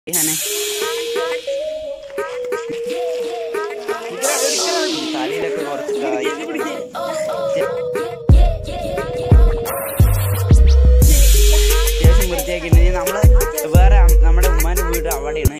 റിഹാനെ തലയിലൊക്കെ കുറച്ച് കായ് അത്യാവശ്യം വൃത്തിയാക്കിയിട്ടുണ്ട് നമ്മള് വേറെ അം- നമ്മുടെ ഉമ്മാന്റെ വീട് അവിടെയാണ്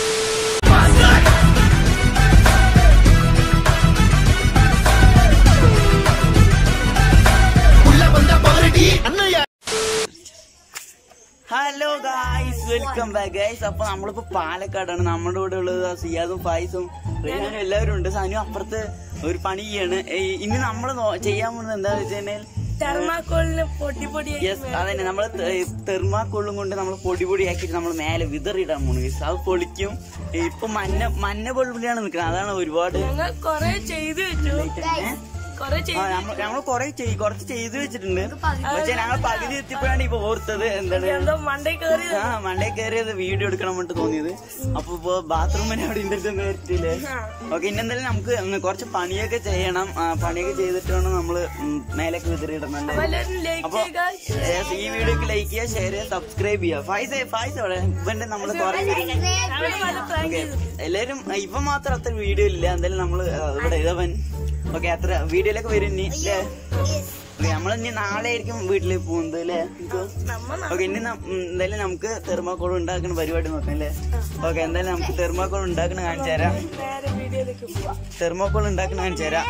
hello guys welcome back guys അപ്പൊ നമ്മളിപ്പോ പാലക്കാടാണ് നമ്മുടെ കൂടെ ഉള്ളത് സിയാദും ഫായിസും റിയാനും എല്ലാവരും ഉണ്ട് സനു അപ്പുറത്ത് ഒരു പണി ചെയ്യാണ് ഏയ് ഇനി നമ്മൾ ചെയ്യാൻ പോകുന്നത് എന്താണെന്ന് വെച്ച് കഴിഞ്ഞാൽ തെർമാക്കോളിന് പൊടി പൊടി യെസ് അതന്നെ നമ്മള് തെർമാക്കോളും കൊണ്ട് നമ്മൾ പൊടി പൊടി ആക്കിയിട്ട് നമ്മൾ മേലെ വിതറിയിടാൻ പോണു guys. അത് പൊളിക്കും ഇപ്പൊ മഞ്ഞ മഞ്ഞ പൊളിയാണ് നിൽക്കുന്നത് അതാണ് ഒരുപാട് ഞങ്ങൾ കൊറേ ചെയ്തു വെച്ചു ഏ? കൊറേ ആ, ചെയ്തു നമ്മ- നമ്മള് കൊറേ ചെയ് കുറച്ച് ചെയ്തു വെച്ചിട്ടുണ്ട് പക്ഷെ ഞങ്ങൾ പകുതി എത്തിയപ്പോഴാണ് ഇപ്പൊ ഓർത്തത് എന്താണ് എന്തോ മണ്ടേ കയറി ആ മണ്ടേ കയറിയത് വീഡിയോ എടുക്കണം വേണ്ടി തോന്നിയത് അപ്പൊ ഇപ്പൊ ബാത്റൂമിന് അവിടെ ഇന്റർവ്യൂ കയറ്റില്ലേ ഓക്കെ ഇനി എന്തായാലും നമുക്ക് ഒന്ന് കുറച്ച് പണിയൊക്കെ ചെയ്യണം ആ, പണിയൊക്കെ ചെയ്തിട്ട് വേണം നമ്മള് ഉം, മേലേക്ക് വിതറിയിടുന്നല്ലേ എല്ലാവരും ലൈക്ക് അപ്പൊ ചെയ്യുക yes, ഈ വീഡിയോക്ക് ലൈക്ക് ചെയ്യുക ഷെയർ ചെയ്യുക സബ്സ്ക്രൈബ് ചെയ്യുക ഫൈസ് ഫൈസ് അവിടെ ഇവന്റെ നമ്മള് കുറെ ഞങ്ങൾ പല പ്രാങ്ക് ചെയ്തു എല്ലാരും ഇപ്പൊ മാത്രം അത്ര വീഡിയോ ഇല്ല എന്തായാലും നമ്മള് ആ, ഇവിടെ ഇതവൻ ഓക്കെ അത്ര വീഡിയോയിലൊക്കെ വരും ഇനി അല്ലേ ഓക്കെ നമ്മൾ ഇനി നാളെ ആയിരിക്കും വീട്ടിലേക്ക് പോകുന്നത് അല്ലേ നമ്മ ഓക്കെ ഇനി നം- ഉം, എന്തായാലും നമുക്ക് തെർമാക്കോൾ ഉണ്ടാക്കുന്ന പരിപാടി നോക്കാം അല്ലേ ഓക്കെ എന്തായാലും നമുക്ക് തെർമാക്കോൾ ഉണ്ടാക്കുന്ന കാണിച്ചു തരാം നേരെ വീഡിയോയിലേക്ക് പോവാം തെർമാക്കോൾ ഉണ്ടാക്കുന്ന കാണിച്ചു തരാം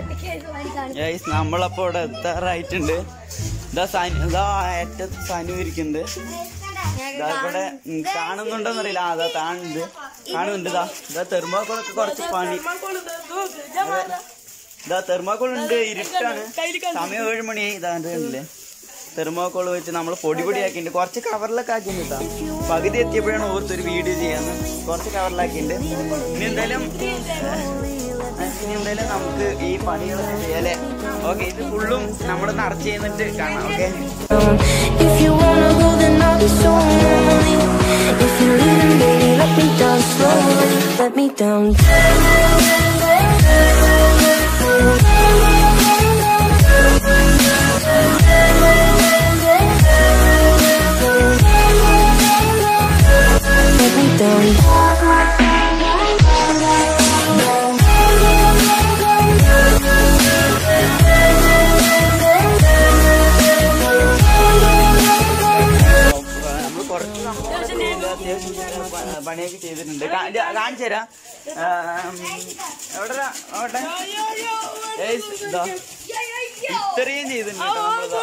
ഗൈസ് നമ്മളപ്പോ ഇവിടെ എത്താറായിട്ടുണ്ട് ഇതാ സനു ഇതാ ഏറ്റവും സനു ഇരിക്കുന്നുണ്ട് ഇതാ ഇവിടെ ഉം, കാണുന്നുണ്ടോന്നറിയില്ല ആ അതാ കാണുന്നുണ്ട് കാണുന്നുണ്ട് ഇതാ ഇതാ തെർമാക്കോളൊക്കെ കുറച്ച് പണി തെർമാക്കോൾ ഇത് നോക്ക്. ഇതാ വേണ്ട. ഇതാ തെർമാക്കോൾ ഉണ്ട് ഇരുട്ടാണ് കയ്യില് കണ്ടു. സമയം ഏഴ് മണിയായി ഇതാ കണ്ടില്ലേ തെർമാക്കോൾ വെച്ച് നമ്മൾ പൊടി പൊടിയാക്കിയിട്ടുണ്ട് കുറച്ച് കവറിലൊക്കെ ആക്കിയിട്ടുണ്ട് കേട്ടോ പകുതി എത്തിയപ്പോഴാണ് ഓർത്തൊരു വീഡിയോ ചെയ്യാന്ന് കുറച്ച് കവറിലാക്കിയിട്ടുണ്ട് ഇനി എന്തായാലും ഇനി എന്തായാലും നമുക്ക് ഈ പണികളൊക്കെ ചെയ്യാല്ലേ ഓക്കെ ഇത് ഫുള്ളും നമ്മൾ നിറച്ച് ചെയ്യുന്നിട്ട് കാണാം okay If you wanna go, then I'll be so lonely. If you're leaving, baby, let me down slowly. Let me down. Let me down. നമ്മൾ കുറച്ച് നമ്മൾ അത്യാവശ്യം പ- പണിയൊക്കെ ചെയ്തിട്ടുണ്ട് കാ- ഇത് കാണിച്ചു തരാം എവിടെ അവിടെ ഏയ് ഇതാ. ഇത്രയും ചെയ്തിട്ടുണ്ട് കേട്ടോ നമ്മളിതാ.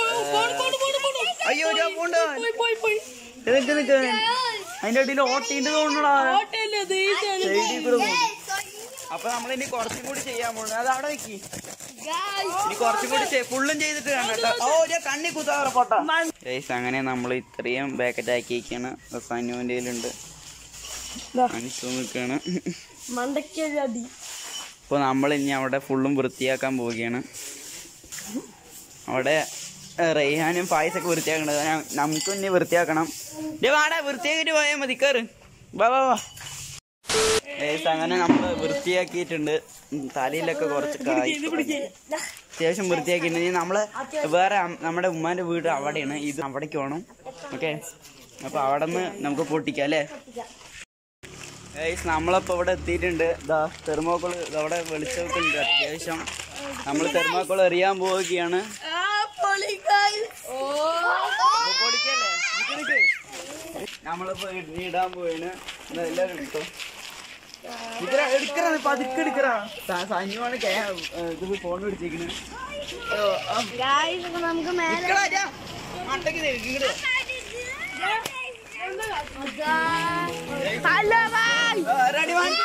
അയ്യോ ഞാൻ പോണ്ട പോയി പോയി നിക്ക് നിക്ക് അതിന്റെ ഇടയിൽ ഓട്ടിണ്ട് തോന്നണടാ ഹോട്ടലിൽ ഇത് ഈ സൈഡിൽ സൈഡിൽ കൂടെ പോകും അപ്പൊ നമ്മളിനി കുറച്ചും കൂടി ചെയ്യാൻ പോകുന്നത് അത് അവിടെ വെക്കി ഇനി കുറച്ചും കൂടി ചെയ്- ഫുള്ളും ചെയ്തിട്ട് കണ്ടോ ഓ ഞാൻ കണ്ണി കുത്താറ പോട്ട ഗൈസ് അങ്ങനെ നമ്മൾ ഇത്രയും പാക്കറ്റ് ആക്കിയിരിക്കാണ് സനുവിന്റെ കയ്യിലുണ്ട് ദാ. അനിസു നിൽക്കാണ് മണ്ടയ്ക്ക് അടി ഇപ്പോൾ നമ്മൾ ഇനി അവിടെ ഫുള്ളും വൃത്തിയാക്കാൻ പോവുകയാണ് അവിടെ ഏ, റെയ്ഹാനും പായസൊക്കെ വൃത്തിയാക്കണത് ഞാൻ- നമുക്കും ഇനി വൃത്തിയാക്കണം ഡേ വാടാ വൃത്തിയാക്കിട്ട് പോയാൽ മതി കയറ് വാ വാ വാ ഏസ് അങ്ങനെ നമ്മൾ വൃത്തിയാക്കിയിട്ടുണ്ട് ഉം, തലയിലൊക്കെ കുറച്ച് കായ് അത്യാവശ്യം വൃത്തിയാക്കിയിട്ടുണ്ട് ഇനി നമ്മള് വേറെ അം- നമ്മുടെ ഉമ്മാന്റെ വീട് അവിടെയാണ് ഇത് അവിടേക്ക് പോകണം ഓക്കെ അപ്പൊ അവിടെ നിന്ന് നമുക്ക് പൊട്ടിക്കാം അല്ലേ ഗൈസ് നമ്മളപ്പോ ഇവിടെ എത്തിയിട്ടുണ്ട് ഇതാ തെർമോക്കോൾ അവിടെ വെളിച്ചമൊക്കെ ഉണ്ട് അത്യാവശ്യം നമ്മൾ തെർമോക്കോൾ എറിയാൻ പോവുകയാണ് അപ്പൊ പൊളിക്കല്ലേ? നിക്ക് നിക്ക്. നമ്മളിപ്പോ ഇ- ഇടാൻ പോയിന് എല്ലാവരും എടുത്തോ നിക്കടാ, എടുക്കടാ നീ പതുക്കെ എടുക്കടാ സ- സനുവാണ് കേ- ഏ, ഇത് ഫോൺ പിടിച്ചിരിക്കണ് നമുക്ക് മണ്ടക്ക് തിരിക്ക് ഇങ്ങട്. ആ, ready, one.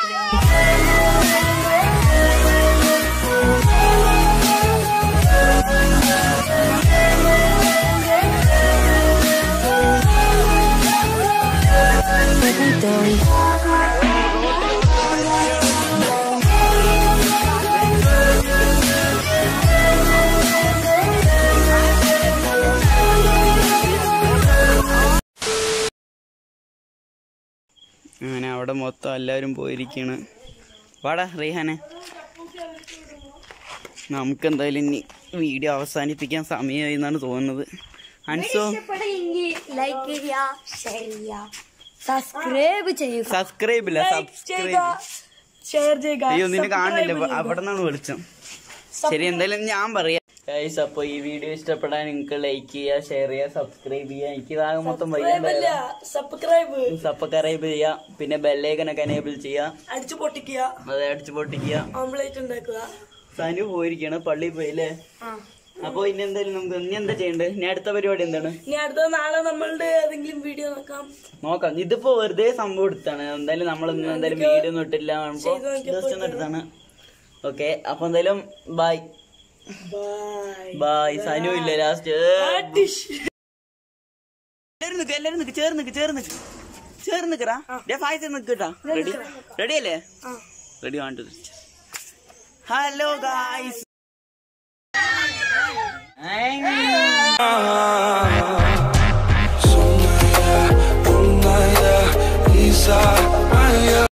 let me down. അങ്ങനെ അവിടെ മൊത്തം എല്ലാവരും പോയിരിക്കാണ് വാടാ റീഹാനെ നമുക്ക് എന്തായാലും ഇനി വീഡിയോ അവസാനിപ്പിക്കാൻ സമയമായി എന്നാണ് തോന്നുന്നത് അൻസോ ഇഷ്ടപ്പെടുമെങ്കിൽ ലൈക്ക് ചെയ്യുക ഷെയർ ചെയ്യുക സബ്സ്ക്രൈബ് ചെയ്യുക സബ്സ്ക്രൈബ് ഇല്ല ലൈക്ക് സബ്സ്ക്രൈബ് ചെയ്യുക ഷെയർ ചെയ്യുക അയ്യോ നിന്നെ കാണില്ല subscribe ചെയ്യുക. അവിടെ നിന്നാണ് വിളിച്ചത് ശരി എന്തായാലും ഞാൻ പറയാം ഗൈസ് അപ്പൊ ഈ വീഡിയോ ഇഷ്ടപ്പെടാൻ നിങ്ങൾക്ക് ലൈക്ക് ചെയ്യുക ഷെയർ ചെയ്യുക സബ്സ്ക്രൈബ് ചെയ്യുക എനിക്ക് ഇതാകെ മൊത്തം Subscribe അല്ല സബ്സ്ക്രൈബ് സബ്സ്ക്രൈബ് ചെയ്യുക പിന്നെ ബെല്ലേക്കനൊക്കെ എനേബിൾ ചെയ്യുക അടിച്ചു പൊട്ടിക്കുക അത് അടിച്ചു പൊട്ടിക്കുക ഓംലേറ്റ് ഉണ്ടാക്കുക സനു പോയിരിക്കാണ് പള്ളിയിൽ പോയില്ലേ ആ അപ്പൊ ഇനി എന്തായാലും നമുക്ക് ഇനി എന്താ ചെയ്യണ്ടേ ഇനി അടുത്ത പരിപാടി എന്താണ് ഇനി അടുത്ത നാളെ നമ്മളുടെ ഏതെങ്കിലും വീഡിയോ നോക്കാം നോക്കാം ഇതിപ്പോ വെറുതെ സംഭവം എടുത്താണ് എന്തായാലും നമ്മൾ ഇന്ന് എന്തായാലും വീഡിയോ ഒന്നും ഇട്ടില്ല ചെയ്ത് നോക്കിയപ്പോ ജസ്റ്റ് ഒന്ന് എടുത്താണ് ഓക്കെ അപ്പൊ എന്തായാലും ബൈ ബൈ ബൈ സനു ഇല്ല ലാസ്റ്റ് ഡിഷ് എല്ലാരും നിക്ക് എല്ലാരും നിക്ക് ചേർന്ന് നിക്ക് ചേർന്ന് നിക്ക് ചേർന്ന് നിക്കറാ ഫായത്ത് നിക്കട്ടാ റെഡി റെഡി അല്ലേ ആ ready one two hello guys